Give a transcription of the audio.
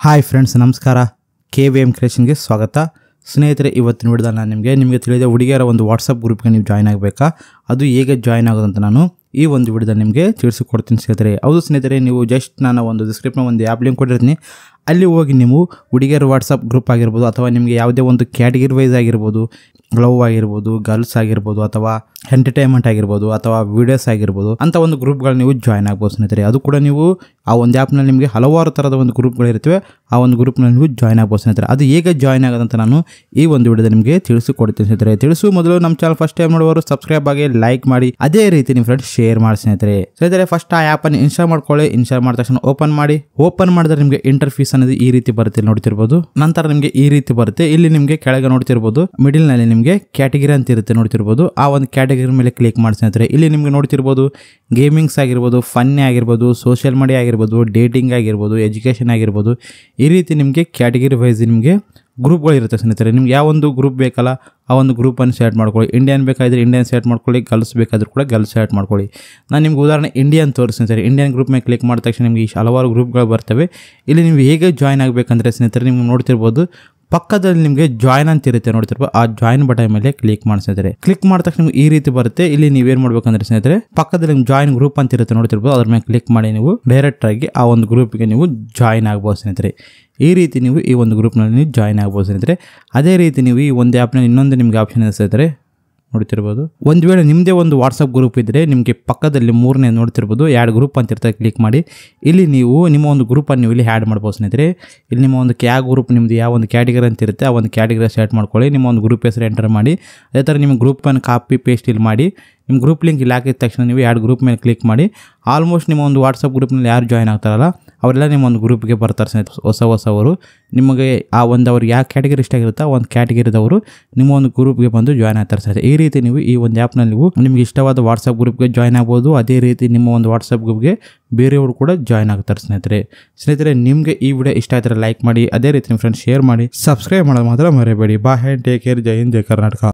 hi friends ನಮಸ್ಕಾರ K V M ಕ್ರಿಯೇಷನ್ಗೆ ಸ್ವಾಗತ ಸ್ನೇಹಿತರೆ ಇವತ್ತಿನ ವಿಡಿಯೋದಲ್ಲಿ ನಾನು ನಿಮಗೆ ನಿಮಗೆ ತಿಳಿದ ಹುಡುಗಿಯರ ಒಂದು ವಾಟ್ಸಪ್ ಗ್ರೂಪ್ಗೆ ನೀವು ಜಾಯ್ನ್ ಆಗಬೇಕಾ ಅದು ಹೇಗೆ ಜಾಯ್ನ್ ಆಗೋದಂತ ನಾನು ಈ ಒಂದು ವಿಡಿಯೋದಲ್ಲಿ ನಿಮಗೆ ತಿಳಿಸಿಕೊಡ್ತೀನಿ ಸ್ನೇಹಿತರೆ ಹೌದು ಸ್ನೇಹಿತರೆ ನೀವು ಜಸ್ಟ್ ನಾನು ಒಂದು ಡಿಸ್ಕ್ರಿಪ್ಷನ್ ಒಂದು ಆ್ಯಪ್ ಲಿಂಕ್ ಕೊಟ್ಟಿರ್ತೀನಿ ಅಲ್ಲಿ ಹೋಗಿ ನೀವು ಹುಡುಗಿಯರ ವಾಟ್ಸಪ್ ಗ್ರೂಪ್ ಆಗಿರ್ಬೋದು ಅಥವಾ ನಿಮಗೆ ಯಾವುದೇ ಒಂದು ಕ್ಯಾಟಗಿರಿ ವೈಸ್ ಆಗಿರ್ಬೋದು ಲವ್ ಆಗಿರ್ಬೋದು ಗರ್ಲ್ಸ್ ಆಗಿರ್ಬೋದು ಅಥವಾ ಎಂಟರ್ಟೈನ್ಮೆಂಟ್ ಆಗಿರ್ಬೋದು ಅಥವಾ ವಿಡಿಯೋಸ್ ಆಗಿರ್ಬೋದು ಅಂತ ಒಂದು ಗ್ರೂಪ್ಗಳು ನೀವು ಜಾಯ್ನ್ ಆಗ್ಬೋದು ಸ್ನೇಹಿತರೆ ಅದು ಕೂಡ ನೀವು ಆ ಒಂದು ಆ್ಯಪ್ನಲ್ಲಿ ನಿಮಗೆ ಹಲವಾರು ಥರದ ಒಂದು ಗ್ರೂಪ್ಗಳಿರ್ತವೆ ಆ ಒಂದು ಗ್ರೂಪ್ನಲ್ಲಿ ನೀವು ಜಾಯ್ನ್ ಆಗ್ಬೋದು ಸ್ನೇಹಿತರೆ ಅದು ಹೇಗೆ ಜಾಯ್ನ್ ಆಗೋದಂತ ನಾನು ಈ ಒಂದು ವಿಡಿಯೋದಲ್ಲಿ ನಿಮಗೆ ತಿಳಿಸಿಕೊಡ್ತೀನಿ ಸ್ನೇಹಿತರೆ ತಿಳಿಸು ಮೊದಲು ನಮ್ಮ ಚಾನಲ್ ಫಸ್ಟ್ ಟೈಮ್ ನೋಡುವವರು ಸಬ್ಸ್ಕ್ರೈಬ್ ಆಗಿ ಲೈಕ್ ಮಾಡಿ ಅದೇ ರೀತಿ ನಿಮ್ಮ ಫ್ರೆಂಡ್ಸ್ ಶೇರ್ ಮಾಡಿ ಸ್ನೇಹಿತರೆ ಸ್ನೇಹಿತರೆ ಫಸ್ಟ್ ಆ ಆ್ಯಪನ್ನು ಇನ್ಸ್ಟಾಲ್ ಮಾಡ್ಕೊಳ್ಳಿ ಇನ್ಸ್ಟಾಲ್ ಮಾಡಿದ ತಕ್ಷಣ ಓಪನ್ ಮಾಡಿ ಓಪನ್ ಮಾಡಿದ್ರೆ ನಿಮಗೆ ಇಂಟರ್ಫೀಸ್ ಅನ್ನೋದು ಈ ರೀತಿ ಬರುತ್ತೆ ಇಲ್ಲಿ ನೋಡ್ತಿರ್ಬೋದು ನಂತರ ನಿಮಗೆ ಈ ರೀತಿ ಬರುತ್ತೆ ಇಲ್ಲಿ ನಿಮಗೆ ಕೆಳಗೆ ನೋಡ್ತಿರ್ಬೋದು ಮಿಡಿಲ್ ನಲ್ಲಿ ನಿಮಗೆ ಕ್ಯಾಟಗಿರಿ ಅಂತ ಇರುತ್ತೆ ನೋಡ್ತಿರ್ಬೋದು ಆ ಒಂದು ಕ್ಯಾಟಗಿರಿ ಮೇಲೆ ಕ್ಲಿಕ್ ಮಾಡಿ ಸ್ನೇಹಿತರೆ ಇಲ್ಲಿ ನಿಮಗೆ ನೋಡ್ತಿರ್ಬೋದು ಗೇಮಿಂಗ್ಸ್ ಆಗಿರ್ಬೋದು ಫನ್ನೇ ಆಗಿರ್ಬೋದು ಸೋಷಿಯಲ್ ಮೀಡಿಯಾ ಆಗಿರ್ಬೋದು ಡೇಟಿಂಗ್ ಆಗಿರ್ಬೋದು ಎಜುಕೇಷನ್ ಆಗಿರ್ಬೋದು ಈ ರೀತಿ ನಿಮಗೆ ಕ್ಯಾಟಗಿರಿ ವೈಸ್ ನಿಮಗೆ ಗ್ರೂಪ್ಗಳು ಇರುತ್ತೆ ಸ್ನೇಹಿತರೆ ನಿಮ್ಗೆ ಯಾವ ಒಂದು ಗ್ರೂಪ್ ಬೇಕಲ್ಲ ಆ ಒಂದು ಗ್ರೂಪನ್ನು ಸೆಲೆಕ್ಟ್ ಮಾಡ್ಕೊಳ್ಳಿ ಇಂಡಿಯನ್ ಬೇಕಾದರೆ ಇಂಡಿಯನ್ ಸೆಲೆಕ್ಟ್ ಮಾಡ್ಕೊಳ್ಳಿ ಗರ್ಲ್ಸ್ ಬೇಕಾದರೂ ಕೂಡ ಗರ್ಲ್ಸ್ ಸೆಲೆಕ್ಟ್ ಮಾಡ್ಕೊಳ್ಳಿ ನಾನು ನಿಮ್ಗೆ ಉದಾಹರಣೆ ಇಂಡಿಯನ್ ತೋರಿಸ್ತೀನಿ ಸರ್ ಇಂಡಿಯನ್ ಗ್ರೂಪ್ ಮೇಲೆ ಕ್ಲಿಕ್ ಮಾಡಿದ ತಕ್ಷಣ ನಿಮಗೆ ಈ ಹಲವಾರು ಗ್ರೂಪ್ಗಳು ಬರ್ತವೆ ಇಲ್ಲಿ ನೀವು ಹೇಗೆ ಜಾಯ್ನ್ ಆಗಬೇಕಂದ್ರೆ ಸ್ನೇಹಿತರೆ ನಿಮ್ಗೆ ನೋಡ್ತಿರ್ಬೋದು ಪಕ್ಕದಲ್ಲಿ ನಿಮಗೆ ಜಾಯ್ನ್ ಅಂತ ಇರುತ್ತೆ ನೋಡ್ತಿರ್ಬೋದು ಆ ಜಾಯ್ನ್ ಬಟನ್ ಮೇಲೆ ಕ್ಲಿಕ್ ಮಾಡಿ ಸ್ನೇಹಿತರೆ ಕ್ಲಿಕ್ ಮಾಡಿದ ತಕ್ಷಣ ನಿಮ್ಗೆ ಈ ರೀತಿ ಬರುತ್ತೆ ಇಲ್ಲಿ ನೀವೇನು ಮಾಡ್ಬೇಕಂದ್ರೆ ಸ್ನೇಹಿತರೆ ಪಕ್ಕದಲ್ಲಿ ನಿಮ್ಗೆ ಜಾಯ್ನ್ ಗ್ರೂಪ್ ಅಂತ ಇರುತ್ತೆ ನೋಡ್ತಿರ್ಬೋದು ಅದ್ರ ಮೇಲೆ ಕ್ಲಿಕ್ ಮಾಡಿ ನೀವು ಡೈರೆಕ್ಟ್ ಆಗಿ ಆ ಒಂದು ಗ್ರೂಪ್ಗೆ ನೀವು ಜಾಯ್ನ್ ಆಗ್ಬೋದು ಸ್ನೇಹಿತರೆ ಈ ರೀತಿ ನೀವು ಈ ಒಂದು ಗ್ರೂಪ್ನಲ್ಲಿ ನೀವು ಜಾಯ್ನ್ ಆಗ್ಬೋದು ಸ್ನೇಹಿತರೆ ಅದೇ ರೀತಿ ನೀವು ಈ ಒಂದು ಆ್ಯಪ್ನಲ್ಲಿ ಇನ್ನೊಂದು ನಿಮಗೆ ಆಪ್ಷನ್ ಇದೆ ಸ್ನೇಹಿತರೆ ನೋಡ್ತಿರ್ಬೋದು ಒಂದು ವೇಳೆ ನಿಮ್ಮದೇ ಒಂದು ವಾಟ್ಸಪ್ ಗ್ರೂಪ್ ಇದ್ದರೆ ನಿಮಗೆ ಪಕ್ಕದಲ್ಲಿ ಮೂರನೇ ನೋಡ್ತಿರ್ಬೋದು ಎರಡು ಗ್ರೂಪ್ ಅಂತ ಇರ್ತದೆ ಕ್ಲಿಕ್ ಮಾಡಿ ಇಲ್ಲಿ ನೀವು ನಿಮ್ಮ ಒಂದು ಗ್ರೂಪನ್ನು ನೀವು ಇಲ್ಲಿ ಆ್ಯಡ್ ಮಾಡ್ಬೋದು ಸ್ನೇಹಿತರೆ ಇಲ್ಲಿ ನಿಮ್ಮ ಒಂದು ಕ್ಯಾ ಗ್ರೂಪ್ ನಿಮ್ಮದು ಯಾವ ಒಂದು ಕ್ಯಾಟಗರಿ ಅಂತ ಇರುತ್ತೆ ಆ ಒಂದು ಕ್ಯಾಟಗರಿ ಸೆಲೆಕ್ಟ್ ಮಾಡ್ಕೊಳ್ಳಿ ನಿಮ್ಮ ಒಂದು ಗ್ರೂಪ್ ಹೆಸರು ಎಂಟರ್ ಮಾಡಿ ಅದೇ ಥರ ನಿಮ್ಮ ಗ್ರೂಪನ್ನು ಕಾಪಿ ಪೇಸ್ಟ್ ಇಲ್ಲಿ ಮಾಡಿ ನಿಮ್ಮ ಗ್ರೂಪ್ ಲಿಂಕ್ ಇಲ್ಲಿ ಹಾಕಿದ ತಕ್ಷಣ ನೀವು ಎರಡು ಗ್ರೂಪ್ ಮೇಲೆ ಕ್ಲಿಕ್ ಮಾಡಿ ಆಲ್ಮೋಸ್ಟ್ ನಿಮ್ಮ ಒಂದು ವಾಟ್ಸಪ್ ಗ್ರೂಪ್ನಲ್ಲಿ ಯಾರು ಜಾಯ್ನ್ ಆಗ್ತಾರಲ್ಲ ಅವರೆಲ್ಲ ನಿಮ್ಮ ಒಂದು ಗ್ರೂಪ್ಗೆ ಬರ್ತಾರೆ ಸ್ನೇಹಿತರೆ ಹೊಸ ಹೊಸವರು ನಿಮಗೆ ಆ ಒಂದು ಅವ್ರಿಗೆ ಯಾವ ಕ್ಯಾಟಗರಿ ಇಷ್ಟ ಆಗಿರುತ್ತೋ ಆ ಒಂದು ಕ್ಯಾಟಗರಿದವರು ನಿಮ್ಮ ಒಂದು ಗ್ರೂಪ್ಗೆ ಬಂದು ಜಾಯ್ನ್ ಆಗ್ತಾರೆ ಸ್ನೇಹಿತರೆ ಈ ರೀತಿ ನೀವು ಈ ಒಂದು ಆ್ಯಪ್ನಲ್ಲಿ ನೀವು ನಿಮಗೆ ಇಷ್ಟವಾದ ವಾಟ್ಸಪ್ ಗ್ರೂಪ್ಗೆ ಜಾಯ್ನ್ ಆಗ್ಬೋದು ಅದೇ ರೀತಿ ನಿಮ್ಮ ಒಂದು ವಾಟ್ಸಪ್ ಗ್ರೂಪ್ಗೆ ಬೇರೆಯವರು ಕೂಡ ಜಾಯ್ನ್ ಆಗ್ತಾರೆ ಸ್ನೇಹಿತರೆ ಸ್ನೇಹಿತರೆ ನಿಮಗೆ ಈ ವಿಡಿಯೋ ಇಷ್ಟ ಆಯ್ತಾರೆ ಲೈಕ್ ಮಾಡಿ ಅದೇ ರೀತಿ ನಿಮ್ಮ ಫ್ರೆಂಡ್ಸ್ ಶೇರ್ ಮಾಡಿ ಸಬ್ಸ್ಕ್ರೈಬ್ ಮಾಡೋದು ಮಾತ್ರ ಮರಿಬೇಡಿ ಬಾ ಹ್ಯಾಂಡ್ ಟೇಕ್ ಕೇರ್ ಜೈ ಹಿಂದ್ ಜೈ ಕರ್ನಾಟಕ